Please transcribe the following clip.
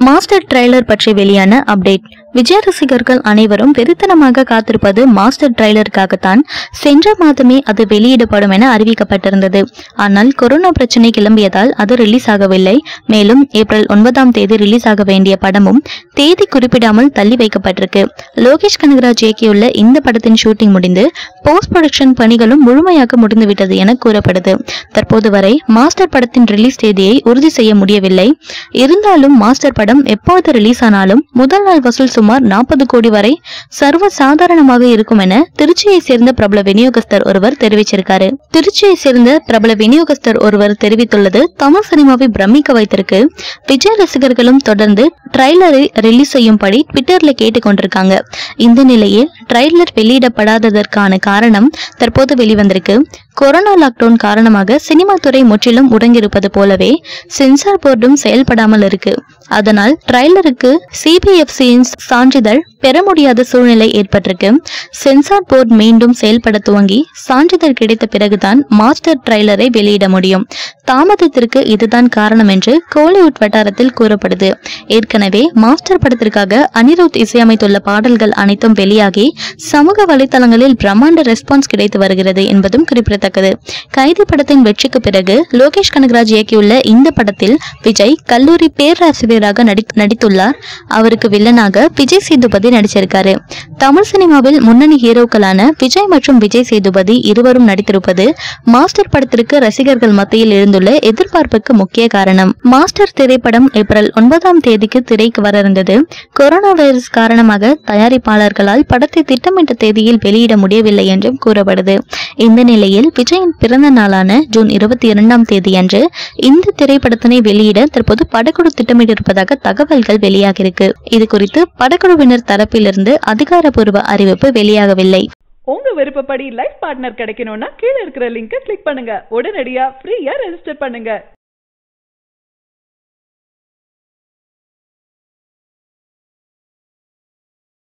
master trailer பற்றி வெளியான update Vijay ரசிகர்கள் அனைவரும் வெறித்தனமாக காத்திருப்பது மாஸ்டர் ட்ரைலருக்காகத்தான் சென்ற மாதமே அது வெளியிடப்படும் என அறிவிக்கப்பட்டிருந்தது ஆனால் கொரோனா பிரச்சனை கிளம்பியதால் அது ரிலீஸ் ஆகவில்லை மேலும் ஏப்ரல் ஒன்பதாம் தேதி ரிலீஸ் ஆக வேண்டிய படமும் தேதி குறிப்பிடாமல் தள்ளி வைக்கப்பட்டிருக்கு லோகேஷ் கனகராஜ் இயக்கியுள்ள இந்த படத்தின் ஷூட்டிங் முடிந்து போஸ்ட் ப்ரொடக்ஷன் பணிகளும் முழுமையாக முடிந்துவிட்டது என கூறப்படுது தற்போது வரை மாஸ்டர் படத்தின் ரிலீஸ் தேதியை உறுதி செய்ய முடியவில்லை இருந்தாலும் மாஸ்டர் படம் எப்போது ரிலீஸ் ஆனாலும் முதல் நாள் வசூல் சுமார் நாற்பது கோடி வரை சர்வ சாதாரணமாக இருக்கும் என திருச்சியை சேர்ந்த பிரபல விநியோகஸ்தர் ஒருவர் தெரிவிச்சிருக்காரு திருச்சியை சேர்ந்த பிரபல விநியோகஸ்தர் ஒருவர் தெரிவித்துள்ளது தமிழ் சினிமாவை பிரமிக்க வைத்திருக்கு விஜய் ரசிகர்களும் தொடர்ந்து ட்ரைலரை ரிலீஸ் செய்யும்படி ட்விட்டர்ல கேட்டுக்கொண்டிருக்காங்க இந்த நிலையில் ட்ரைலர் வெளியிடப்படாததற்கான காரணம் தற்போது வெளிவந்திருக்கு கொரோனா லாக்டவுன் காரணமாக சினிமா துறை முற்றிலும் முடங்கியிருப்பது போலவே சென்சார் போர்டும் செயல்படாமல் இருக்கு அதனால் ட்ரைலருக்கு சிபிஎஃப்சியின் சான்றிதழ் பெற முடியாத சூழ்நிலை ஏற்பட்டிருக்கு சென்சார் போர்டு மீண்டும் செயல்பட துவங்கி சான்றிதழ் கிடைத்த பிறகுதான் மாஸ்டர் ட்ரைலரை வெளியிட முடியும் தாமதத்திற்கு இதுதான் காரணம் என்று கோலிவுட் வட்டாரத்தில் கூறப்படுது ஏற்கனவே மாஸ்டர் படத்திற்காக அனிருத் இசையமைத்துள்ள பாடல்கள் அனைத்தும் வெளியாகி சமூக வலைதளங்களில் பிரம்மாண்ட ரெஸ்பான்ஸ் கிடைத்து வருகிறது என்பதும் குறிப்பிடத்தக்கது கைதி படத்தின் வெற்றிக்கு பிறகு லோகேஷ் கனகராஜ் இயக்கியுள்ள இந்த படத்தில் விஜய் கல்லூரி பேராசிரியராக நடி நடித்துள்ளார் அவருக்கு வில்லனாக விஜய் சேதுபதி நடிச்சிருக்காரு தமிழ் சினிமாவில் முன்னணி ஹீரோக்களான விஜய் மற்றும் விஜய் சேதுபதி இருவரும் நடித்திருப்பது மாஸ்டர் படத்திற்கு ரசிகர்கள் மத்தியில் எழுந்துள்ள எதிர்பார்ப்புக்கு முக்கிய காரணம் மாஸ்டர் திரைப்படம் ஏப்ரல் ஒன்பதாம் தேதிக்கு திரைக்கு வர இருந்தது கொரோனா வைரஸ் காரணமாக தயாரிப்பாளர்களால் படத்தை திட்டமிட்ட தேதியில் வெளியிட முடியவில்லை என்றும் கூறப்படுது இந்த நிலையில் விஜயின் பிறந்த நாளான ஜூன் இருபத்தி இரண்டாம் தேதி அன்று இந்த திரைப்படத்தினை வெளியிட தற்போது படக்குழு திட்டமிட்டிருப்பதாக தகவல்கள் வெளியாகியிருக்கு இது குறித்து படக்குழுவினர் தரப்பிலிருந்து அதிகாரப்பூர்வ அறிவிப்பு வெளியாகவில்லை உங்க விருப்பப்படி லைஃப் பார்ட்னர் கிடைக்கணும்னா கீழ இருக்கிற லிங்கை கிளிக் பண்ணுங்க உடனடியா ஃப்ரீயா ரெஜிஸ்டர் பண்ணுங்க